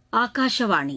ಆಕಾಶವಾಣಿ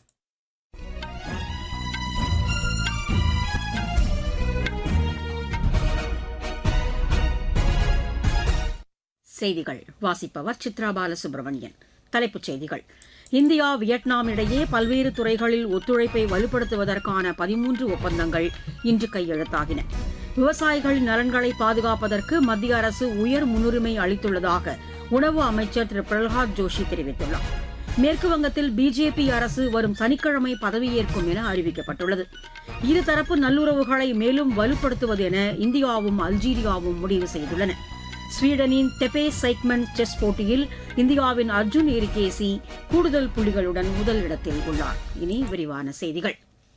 செய்திகள் வாசிப்பவர் சித்ரா பாலசுப்ரமணியன் தலைப்புச் செய்திகள் இந்தியா வியட்நாம் இடையே பல்வேறு துறைகளில் ஒத்துழைப்பை வலுப்படுத்துவதற்கான பதிமூன்று ஒப்பந்தங்கள் இன்று கையெழுத்தாகின விவசாயிகளின் நலன்களை பாதுகாப்பதற்கு மத்திய அரசு உயர் முன்னுரிமை அளித்துள்ளதாக உணவு அமைச்சர் திரு பிரகலாத் ஜோஷி தெரிவித்துள்ளார் மேற்குவங்கத்தில் பிஜேபி அரசு வரும் சனிக்கிழமை பதவியேற்கும் என அறிவிக்கப்பட்டுள்ளது இருதரப்பு நல்லுறவுகளை மேலும் வலுப்படுத்துவது என இந்தியாவும் அல்ஜீரியாவும் முடிவு செய்துள்ளன ஸ்வீடனின் தெபே சைக்மன் செஸ் போட்டியில் இந்தியாவின் அர்ஜுன் எரிகேசி கூடுதல் புள்ளிகளுடன் முதலிடத்தில் உள்ளார் இனி விரிவான செய்திகள்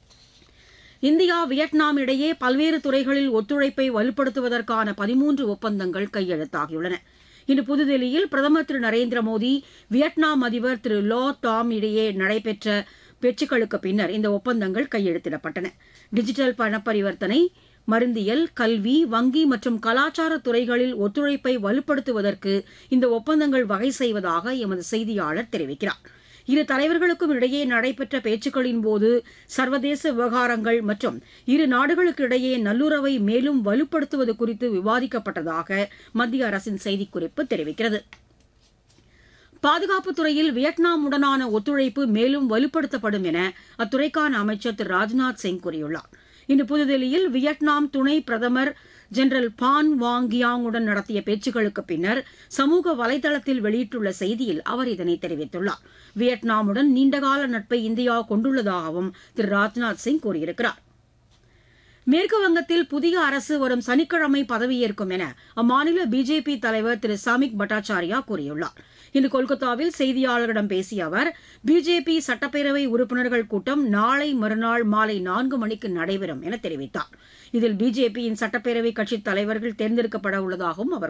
இந்தியா வியட்நாம் இடையே பல்வேறு துறைகளில் ஒத்துழைப்பை வலுப்படுத்துவதற்கான பதிமூன்று ஒப்பந்தங்கள் கையெழுத்தாகியுள்ளன இன்று புதுதில்லியில் பிரதமர் திரு நரேந்திர மோடி வியட்நாம் அதிபர் திரு லோ டாம் இடையே நடைபெற்ற பேச்சுக்களுக்கு பின்னர் இந்த ஒப்பந்தங்கள் கையெழுத்திடப்பட்டன டிஜிட்டல் பண பரிவர்த்தனை மருந்தியல் கல்வி வங்கி மற்றும் கலாச்சார துறைகளில் ஒத்துழைப்பை வலுப்படுத்துவதற்கு இந்த ஒப்பந்தங்கள் வகை செய்வதாக எமது செய்தியாளர் தெரிவிக்கிறார் இரு தலைவர்களுக்கும் இடையே நடைபெற்ற பேச்சுக்களின் போது சர்வதேச விவகாரங்கள் மற்றும் இரு நாடுகளுக்கு இடையே நல்லுறவை மேலும் வலுப்படுத்துவது குறித்து விவாதிக்கப்பட்டதாக மத்திய அரசின் செய்திக்குறிப்பு தெரிவிக்கிறது பாதுகாப்புத் துறையில் வியட்நாமுடனான ஒத்துழைப்பு மேலும் வலுப்படுத்தப்படும் என அத்துறைக்கான அமைச்சர் திரு ராஜ்நாத் சிங் கூறியுள்ளார் இன்று புதுதில்லியில் வியட்நாம் துணை பிரதமர் ஜெனரல் பான் வாங் கியாங்குடன் நடத்திய பேச்சுக்களுக்கு பின்னர் சமூக வலைதளத்தில் வெளியிட்டுள்ள செய்தியில் அவர் இதனை தெரிவித்துள்ளார் வியட்நாமுடன் நீண்டகால நட்பை இந்தியா கொண்டுள்ளதாகவும் திரு ராஜ்நாத் சிங் கூறியிருக்கிறார் மேற்கு வங்கத்தில் புதிய அரசு வரும் சனிக்கிழமை பதவியேற்கும் என அம்மாநில பிஜேபி தலைவர் திரு சாமிக் பட்டாச்சாரியா கூறியுள்ளார் இன்று கொல்கத்தாவில் செய்தியாளர்களிடம் பேசிய அவர் பிஜேபி சட்டப்பேரவை உறுப்பினர்கள் கூட்டம் நாளை மறுநாள் மாலை நான்கு மணிக்கு நடைபெறும் என தெரிவித்தார் இதில் பிஜேபியின் சட்டப்பேரவை கட்சித் தலைவர்கள் தேர்ந்தெடுக்கப்பட உள்ளதாகவும் அவர்